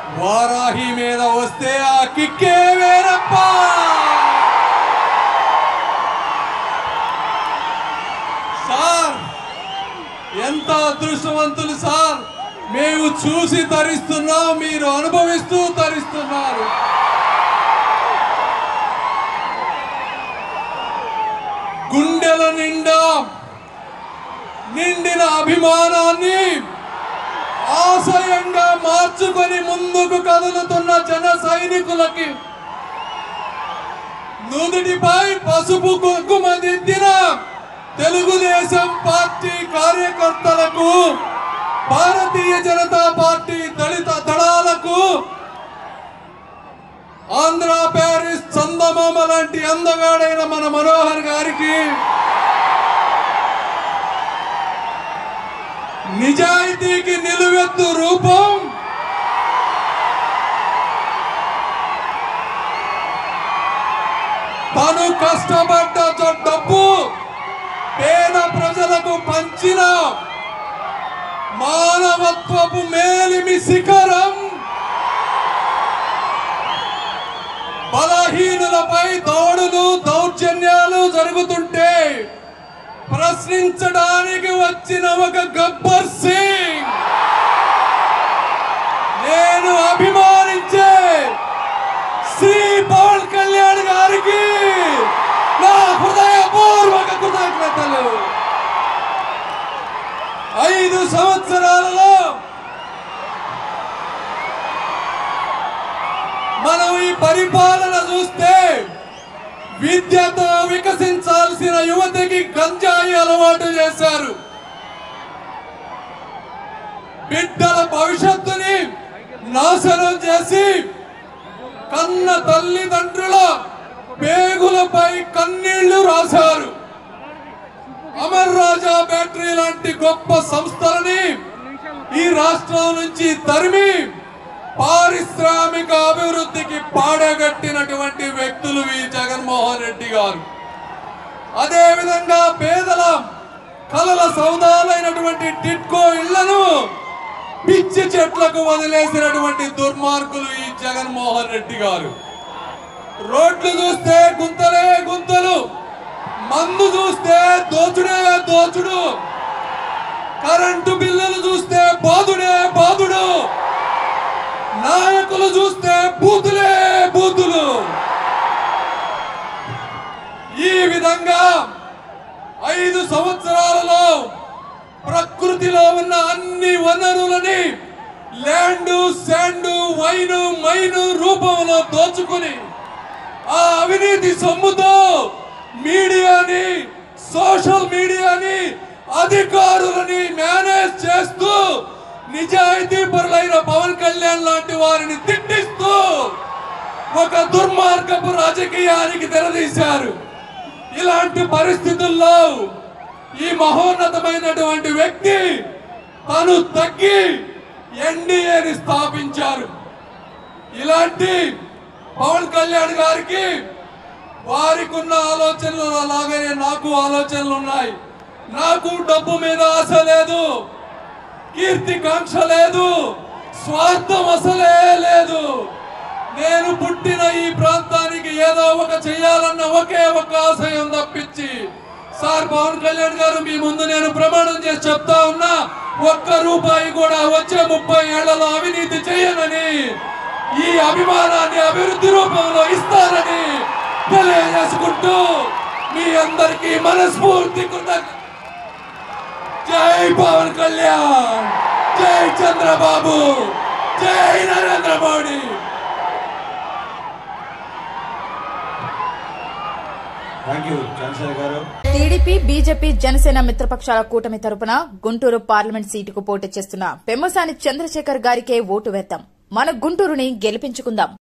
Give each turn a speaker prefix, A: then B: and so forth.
A: వారాహి మీద వస్తే ఆ కిక్కే వేరప్ప సార్ ఎంత అదృష్టవంతులు సార్ మేము చూసి తరిస్తున్నాం మీరు అనుభవిస్తూ తరిస్తున్నారు గుండెల నిండా నిండిన అభిమానాన్ని ఆశయంగా మార్చుకొని ముందుకు కదులుతున్న జన సైనికులకి నుదుటిపై పసుపు కుంకుమ దిద్దిన తెలుగుదేశం పార్టీ కార్యకర్తలకు భారతీయ జనతా పార్టీ దళిత దళాలకు ఆంధ్ర ప్యారిస్ చందమామ లాంటి అందగాడైన మన మనోహర్ గారికి నిజాయితీకి నిలువెత్తు రూపం తను కష్టపడ్డ చ- డబ్బు పేద ప్రజలకు పంచిన మానవత్వపు మేలిమి శిఖరం బలహీనులపై దాడులు దౌర్జన్యాలు జరుగుతుంటే ప్రశ్నించడానికి వచ్చిన ఒక గబ్బర్ సింగ్ నేను అభిమానించే శ్రీ పవన్ కళ్యాణ్ గారికి నా హృదయపూర్వక కృతజ్ఞతలు ఐదు సంవత్సరాలలో మనం ఈ పరిపాలన చూస్తే విద్యతో వికసించాల్సిన యువతకి గంజాయి అలవాటు చేశారు బిడ్డల భవిష్యత్తుని నాశనం చేసి కన్న తల్లిదండ్రుల పేగులపై కన్నీళ్లు రాశారు అమర్ రాజా బ్యాటరీ లాంటి గొప్ప సంస్థలని ఈ రాష్ట్రం నుంచి తరిమి పారిశ్రామిక అభివృద్ధికి పాడగట్టినటువంటి వ్యక్తులు ఈ జగన్మోహన్ రెడ్డి గారు అదే విధంగా పేదల కలల సౌదాలైనటువంటి టిట్కో ఇళ్లను పిచ్చి చెట్లకు వదిలేసినటువంటి దుర్మార్గులు ఈ జగన్మోహన్ రెడ్డి గారు రోడ్లు చూస్తే గుంతలే గుంతలు మందు చూస్తే దోచుడే దోచుడు కరెంటు బిల్లులు చూస్తే బాధుడే బాధుడు నాయకులు చూస్తే బూతులే బూతులు ఈ విధంగా ఐదు సంవత్సరాలలో ప్రకృతిలో ఉన్న అన్ని వనరులని ల్యాండ్ శాండ్ వైను మైను రూపంలో దోచుకుని ఆ అవినీతి సొమ్ముతో మీడియాని సోషల్ మీడియాని అధికారులని మేనేజ్ చేస్తూ నిజాయితీ పరులైన పవన్ కళ్యాణ్ లాంటి వారిని తిట్టిస్తూ ఒక దుర్మార్గపు రాజకీయానికి తెరదీశారు ఇలాంటి పరిస్థితుల్లో ఈ మహోన్నతమైనటువంటి వ్యక్తి తను తగ్గి ఎన్డీఏని స్థాపించారు ఇలాంటి పవన్ కళ్యాణ్ గారికి వారికి ఉన్న ఆలోచనలు అలాగనే నాకు ఆలోచనలు ఉన్నాయి నాకు డబ్బు మీద ఆశ లేదు కీర్తి కాంక్ష లేదు స్వార్థం అసలే లేదు నేను పుట్టిన ఈ ప్రాంతానికి ఏదో ఒక చెయ్యాలన్న ఒకే ఒక ఆశయం తప్పించి సార్ పవన్ కళ్యాణ్ గారు మీ ముందు నేను ప్రమాణం చేసి చెప్తా ఉన్నా ఒక్క రూపాయి కూడా వచ్చే ముప్పై ఏళ్లలో అవినీతి చేయనని ఈ అభిమానాన్ని అభివృద్ధి రూపంలో ఇస్తానని తెలియజేసుకుంటూ మీ అందరికీ మనస్ఫూర్తి కృతజ్ఞ జై పవన్ కళ్యాణ్ జై చంద్రబాబు జై నరేంద్ర మోడీ
B: థ్యాంక్ యూ చంద్రశేఖర్ గారు
C: టీడీపీ బీజేపీ జనసేన మిత్రపక్షాల కూటమి తరపున గుంటూరు పార్లమెంట్ సీటుకు పోటీ చేస్తున్న పెమ్మసాని చంద్రశేఖర్ గారికే ఓటు వేద్దాం మన గుంటూరుని గెలిపించుకుందాం